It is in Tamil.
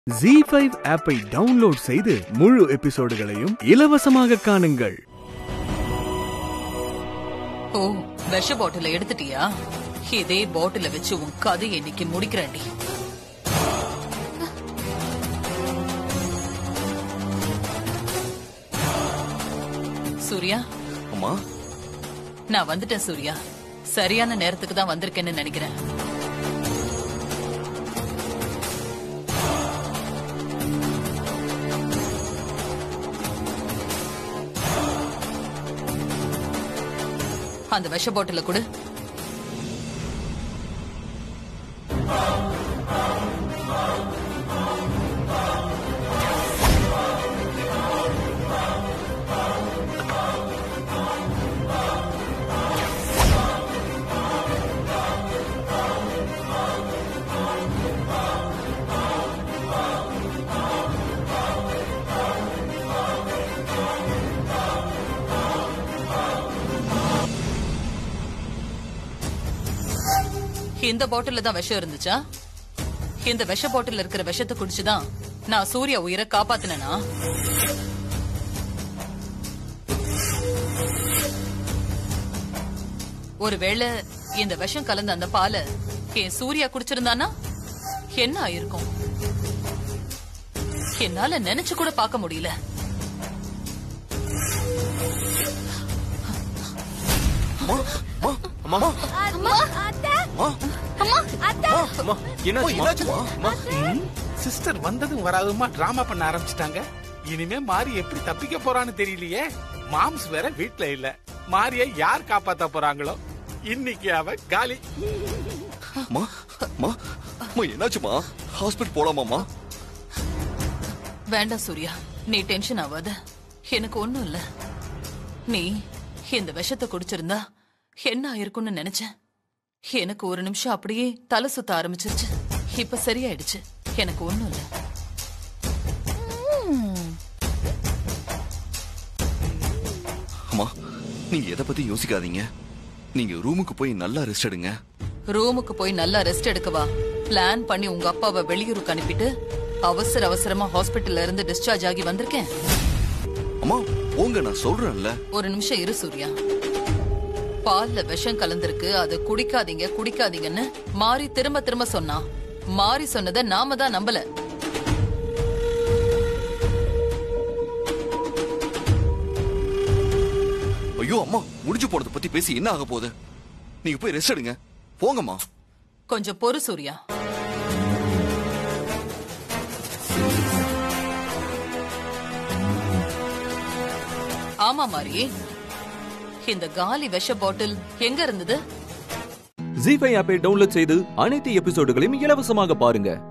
ஜி ஃபைவ் ஆப்பை டவுன்லோட் செய்து முழு எபிசோடுகளையும் இலவசமாக காணுங்கள் ஓ விஷ பாட்டில எடுத்துட்டியா இதே பாட்டில வச்சு உன் கதையை இன்னைக்கு முடிக்கிறேன்டி சூர்யா அம்மா நான் வந்துட்டேன் சூர்யா சரியான நேரத்துக்கு தான் வந்திருக்கேன்னு நினைக்கிறேன் அந்த விஷ பாட்டில கொடு இந்த பாட்டில்ல தான் விஷம் இருந்துச்சா இந்த விஷ பாட்டில்ல இருக்கிற விஷத்தை குடிச்சுதான் நான் சூர்யா உயிரை காப்பாத்தினேனா ஒருவேளை இந்த விஷம் கலந்த அந்த பாலை என் சூர்யா குடிச்சிருந்தானா என்ன ஆயிருக்கும் என்னால நினைச்சு கூட பார்க்க முடியல அம்மா அம்மா அம்மா அத்தை அம்மா அம்மா அத்தை அம்மா என்னாச்சு என்னாச்சுமா அம்மா சிஸ்டர் வந்ததும் வராதுமா டிராமா பண்ண ஆரம்பிச்சிட்டாங்க இனிமே மாரி எப்படி தப்பிக்க போறான்னு தெரியலையே மாம்ஸ் வேற வீட்ல இல்ல மாரிய யார் காப்பாத்த போறாங்களோ இன்னைக்கு அவ காலி அம்மா அம்மா அம்மா என்னாச்சுமா ஹாஸ்பிட்டல் போலாமாம்மா வேண்டாம் சூர்யா நீ டென்ஷன் ஆகாத எனக்கு ஒண்ணும் இல்ல நீ இந்த விஷத்தை குடிச்சிருந்தா என்ன ஆயிருக்கும்னு நினைச்சேன் எனக்கு ஒரு நிமிஷம் அப்படியே தலை சுத்த ஆரம்பிச்சிருச்சு இப்ப சரியாயிடுச்சு எனக்கு ஒண்ணும் இல்ல அம்மா நீங்க எதை பத்தி யோசிக்காதீங்க நீங்க ரூமுக்கு போய் நல்லா ரெஸ்ட் எடுங்க ரூமுக்கு போய் நல்லா ரெஸ்ட் எடுக்கவா பிளான் பண்ணி உங்க அப்பாவை வெளியூருக்கு அனுப்பிட்டு அவசர அவசரமா ஹாஸ்பிட்டல்ல இருந்து டிஸ்சார்ஜ் ஆகி வந்திருக்கேன் அம்மா போங்க நான் சொல்றேன்ல ஒரு நிமிஷம் இரு சூர்யா பால்ல விஷம் கலந்திருக்கு அதை குடிக்காதீங்க குடிக்காதீங்கன்னு மாறி திரும்ப திரும்ப சொன்னா மாறி சொன்னதை நாம தான் நம்பல ஐயோ அம்மா முடிஞ்சு போனதை பத்தி பேசி என்ன ஆக போகுது நீங்க போய் ரெஸ்ட் எடுங்க போங்கம்மா கொஞ்சம் பொறு சூர்யா ஆமா மாறி இந்த காலி விஷ பாட்டில் எங்க இருந்தது ஜி ஃபைவ் ஆப்பை டவுன்லோட் செய்து அனைத்து எபிசோடுகளையும் இலவசமாக பாருங்க